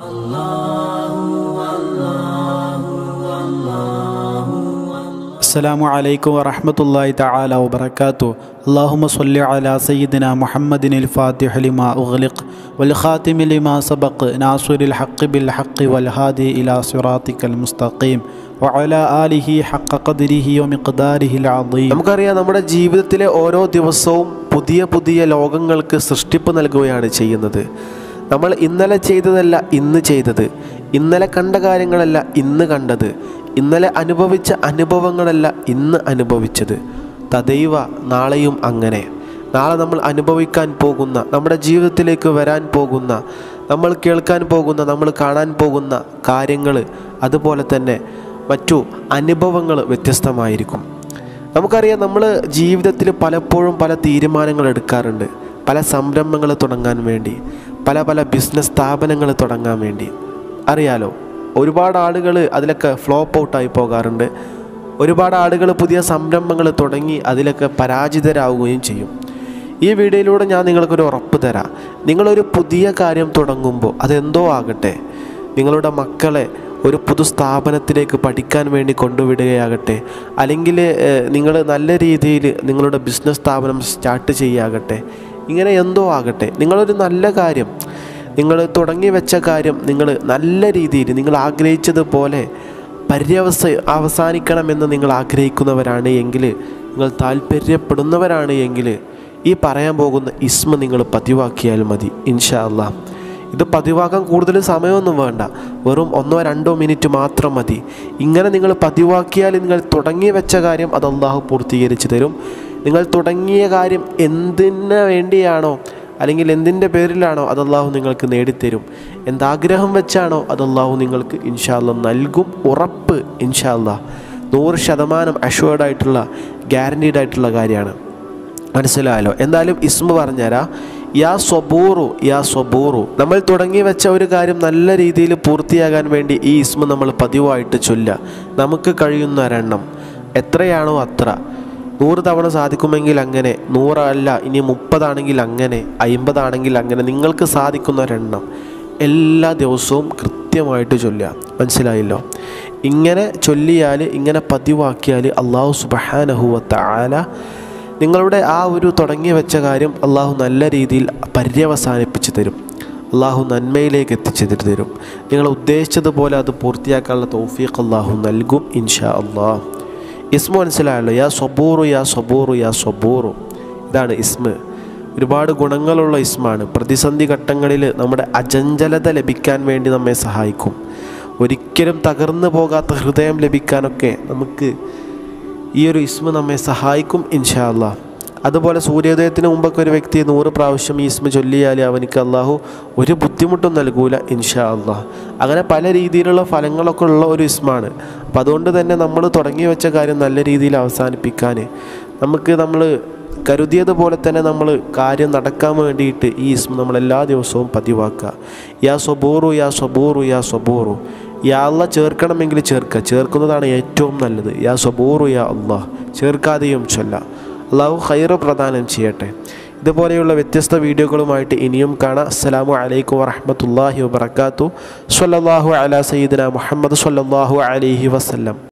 السلام عليكم ورحمة الله تعالى وبركاته اللهم صل على سيدنا محمد الفاتح لما أغلق والخاتم لما سبق ناصر الحق بالحق والهادي إلى صراطك المستقيم وعلى آله حق قدره ومقداره العظيم നമുക്കറിയാം നമ്മുടെ ജീവിതത്തിലെ ഓരോ ദിവസവും പുതിയ പുതിയ ലോകങ്ങൾക്ക് സൃഷ്ടിപ്പ് നൽകുകയാണ് ചെയ്യുന്നത് നമ്മൾ ഇന്നലെ ചെയ്തതല്ല ഇന്ന് ചെയ്തത് ഇന്നലെ കണ്ട കാര്യങ്ങളല്ല ഇന്ന് കണ്ടത് ഇന്നലെ അനുഭവിച്ച അനുഭവങ്ങളല്ല ഇന്ന് അനുഭവിച്ചത് തദൈവ നാളെയും അങ്ങനെ നാളെ നമ്മൾ അനുഭവിക്കാൻ പോകുന്ന നമ്മുടെ ജീവിതത്തിലേക്ക് വരാൻ പോകുന്ന നമ്മൾ കേൾക്കാൻ പോകുന്ന നമ്മൾ കാണാൻ പോകുന്ന കാര്യങ്ങൾ അതുപോലെ തന്നെ മറ്റു അനുഭവങ്ങൾ വ്യത്യസ്തമായിരിക്കും നമുക്കറിയാം നമ്മൾ ജീവിതത്തിൽ പലപ്പോഴും പല തീരുമാനങ്ങൾ എടുക്കാറുണ്ട് പല സംരംഭങ്ങൾ തുടങ്ങാൻ വേണ്ടി പല പല ബിസിനസ് സ്ഥാപനങ്ങൾ തുടങ്ങാൻ വേണ്ടി അറിയാലോ ഒരുപാട് ആളുകൾ അതിലൊക്കെ ഫ്ലോപ്പ് ഔട്ടായി പോകാറുണ്ട് ഒരുപാട് ആളുകൾ പുതിയ സംരംഭങ്ങൾ തുടങ്ങി അതിലൊക്കെ പരാജിതരാകുകയും ചെയ്യും ഈ വീഡിയോയിലൂടെ ഞാൻ നിങ്ങൾക്കൊരു ഉറപ്പ് തരാം നിങ്ങളൊരു പുതിയ കാര്യം തുടങ്ങുമ്പോൾ അതെന്തോ ആകട്ടെ നിങ്ങളുടെ മക്കളെ ഒരു പുതു സ്ഥാപനത്തിലേക്ക് പഠിക്കാൻ വേണ്ടി കൊണ്ടുവിടുകയാകട്ടെ അല്ലെങ്കിൽ നിങ്ങൾ നല്ല രീതിയിൽ നിങ്ങളുടെ ബിസിനസ് സ്ഥാപനം സ്റ്റാർട്ട് ചെയ്യുകയാകട്ടെ ഇങ്ങനെ എന്തോ ആകട്ടെ നിങ്ങളൊരു നല്ല കാര്യം നിങ്ങൾ തുടങ്ങി വെച്ച കാര്യം നിങ്ങൾ നല്ല രീതിയിൽ നിങ്ങൾ ആഗ്രഹിച്ചതുപോലെ പര്യവസ അവസാനിക്കണമെന്ന് നിങ്ങൾ ആഗ്രഹിക്കുന്നവരാണ് എങ്കിൽ നിങ്ങൾ താല്പര്യപ്പെടുന്നവരാണ് എങ്കിൽ ഈ പറയാൻ പോകുന്ന ഇസ്മ നിങ്ങൾ പതിവാക്കിയാൽ മതി ഇൻഷാ അല്ലാ ഇത് പതിവാക്കാൻ കൂടുതൽ സമയമൊന്നും വേണ്ട വെറും ഒന്നോ രണ്ടോ മിനിറ്റ് മാത്രം മതി ഇങ്ങനെ നിങ്ങൾ പതിവാക്കിയാൽ നിങ്ങൾ തുടങ്ങി വെച്ച കാര്യം അത് അള്ളാഹു പൂർത്തീകരിച്ച് തരും നിങ്ങൾ തുടങ്ങിയ കാര്യം എന്തിനു വേണ്ടിയാണോ അല്ലെങ്കിൽ എന്തിൻ്റെ പേരിലാണോ അത് അള്ളാഹു നിങ്ങൾക്ക് നേടിത്തരും എന്താഗ്രഹം വെച്ചാണോ അത് അള്ളാഹു നിങ്ങൾക്ക് ഇൻഷാല്ല നൽകും ഉറപ്പ് ഇൻഷാല്ല നൂറ് ശതമാനം അഷ്വേർഡ് ആയിട്ടുള്ള ഗ്യാരണ്ടീഡ് ആയിട്ടുള്ള കാര്യമാണ് മനസ്സിലായല്ലോ എന്തായാലും ഇസ്മ പറഞ്ഞുതരാം യാ സ്വബൂറു യാ സ്വബൂറു നമ്മൾ തുടങ്ങി വെച്ച ഒരു കാര്യം നല്ല രീതിയിൽ പൂർത്തിയാകാൻ വേണ്ടി ഈ ഇസ്മ നമ്മൾ പതിവായിട്ട് ചൊല്ലുക നമുക്ക് കഴിയുന്ന ഒരെണ്ണം എത്രയാണോ അത്ര നൂറ് തവണ സാധിക്കുമെങ്കിൽ അങ്ങനെ നൂറല്ല ഇനി മുപ്പതാണെങ്കിൽ അങ്ങനെ അയിമ്പതാണെങ്കിൽ അങ്ങനെ നിങ്ങൾക്ക് സാധിക്കുന്ന ഒരെണ്ണം എല്ലാ ദിവസവും കൃത്യമായിട്ട് ചൊല്ലുക മനസ്സിലായല്ലോ ഇങ്ങനെ ചൊല്ലിയാൽ ഇങ്ങനെ പതിവാക്കിയാൽ അള്ളാഹു സുബഹാനഹുവത്ത ആല നിങ്ങളുടെ ആ ഒരു തുടങ്ങി വെച്ച കാര്യം അള്ളാഹു നല്ല രീതിയിൽ പര്യവസാനിപ്പിച്ച് തരും അള്ളാഹു നന്മയിലേക്ക് എത്തിച്ചു തരും നിങ്ങൾ ഉദ്ദേശിച്ചതുപോലെ അത് പൂർത്തിയാക്കാനുള്ള തൗഫീഖ് അള്ളാഹു നൽകും ഇൻഷാ അള്ളാഹ് ഇസ്മ മനസ്സിലായല്ലോ യാ സ്വബൂറു യാ സ്വബൂറു യാ സ്വബൂറു ഇതാണ് ഇസ്മ ഒരുപാട് ഗുണങ്ങളുള്ള ഇസ്മാണ് പ്രതിസന്ധി ഘട്ടങ്ങളിൽ നമ്മുടെ അചഞ്ചലത ലഭിക്കാൻ വേണ്ടി നമ്മെ സഹായിക്കും ഒരിക്കലും തകർന്നു പോകാത്ത ഹൃദയം ലഭിക്കാനൊക്കെ നമുക്ക് ഈ ഒരു ഇസ്മ നമ്മെ സഹായിക്കും ഇൻഷാ അല്ലാ അതുപോലെ സൂര്യോദയത്തിന് മുമ്പൊക്കെ ഒരു വ്യക്തി നൂറ് പ്രാവശ്യം ഈ ഇസ്മ ചൊല്ലിയാൽ അവനിക്ക് അള്ളാഹു ഒരു ബുദ്ധിമുട്ടും നൽകൂല ഇൻഷാ അള്ളാഹ് അങ്ങനെ പല രീതിയിലുള്ള ഫലങ്ങളൊക്കെ ഉള്ള ഒരു ഇസ്മാണ് അപ്പം അതുകൊണ്ട് തന്നെ നമ്മൾ തുടങ്ങി വെച്ച കാര്യം നല്ല രീതിയിൽ അവസാനിപ്പിക്കാൻ നമുക്ക് നമ്മൾ കരുതിയതുപോലെ തന്നെ നമ്മൾ കാര്യം നടക്കാൻ വേണ്ടിയിട്ട് ഈ ഇസ്മ നമ്മൾ എല്ലാ ദിവസവും പതിവാക്കുക യാ സ്വബൂറു യാ സ്വബൂറു യാ സ്വബൂറു യാ അല്ല ചേർക്കണമെങ്കിൽ ചേർക്കുക ചേർക്കുന്നതാണ് ഏറ്റവും നല്ലത് യാ സ്വബൂറു യാ അള്ളാഹ് ചേർക്കാതെയും ചൊല്ല അള്ളാഹു ഖൈറ് പ്രദാനം ചെയ്യട്ടെ ഇതുപോലെയുള്ള വ്യത്യസ്ത വീഡിയോകളുമായിട്ട് ഇനിയും കാണാം അസ്സലാമു അലൈക്കും വറഹമത്തല്ലാഹി വബർക്കാത്തു സ്വല്ലല്ലാഹു അലാ സയ്യിദിന മുഹമ്മദ് സ്വല്ലല്ലാഹു അലൈഹി വസല്ലം